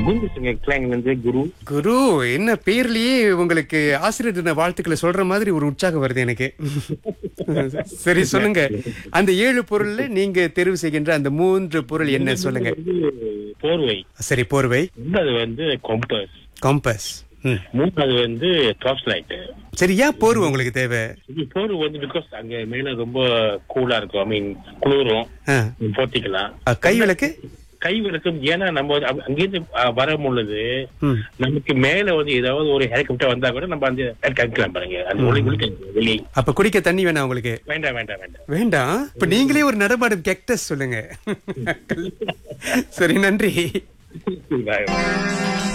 குண்டு கிளாங்ல இருந்து குரு குரு என்ன பேர்லயே உங்களுக்கு ஆசிரியர் தின வாழ்த்துக்களை சொல்ற மாதிரி ஒரு உற்சாகம் வருது எனக்கு சரி சொல்லுங்க அந்த ஏழு பொருள்ல நீங்க தேர்வு செய்கின்ற அந்த மூன்று பொருள் என்ன சொல்லுங்க வந்து போர்வை சரி போர்வை ரெண்டாவது வந்து கம்பஸ் கம்பஸ் ம். மூணாவது வந்து டார்ச் லைட் சரி ஏன் போர்வை உங்களுக்கு தேவை இது போர்வை வந்து பிகாஸ் அங்க மேல ரொம்ப கூலா இருக்கும் ஐ மீன் குளிரும் ஆ. போத்திக்கலாம் அ, கை விளக்கு கை விளக்கும் ஏன்னா நம்ம வந்து அங்க- அங்கிருந்து அஹ், வர பொழுது ம். நமக்கு மேல வந்து ஏதாவது ஒரு ஹெலிகாப்டர் வந்தா கூட நம்ம அந்த கழிக்கலாம் பாருங்க அந்த ஒளி ஒளி வெளியே அப்ப குடிக்க தண்ணி வேணாம் உங்களுக்கு வேண்டாம் வேண்டாம் வேண்டாம் வேண்டாம் இப்ப நீங்களே ஒரு நடமாடும் கெக்டஸ் சொல்லுங்க சரி நன்றி Bye.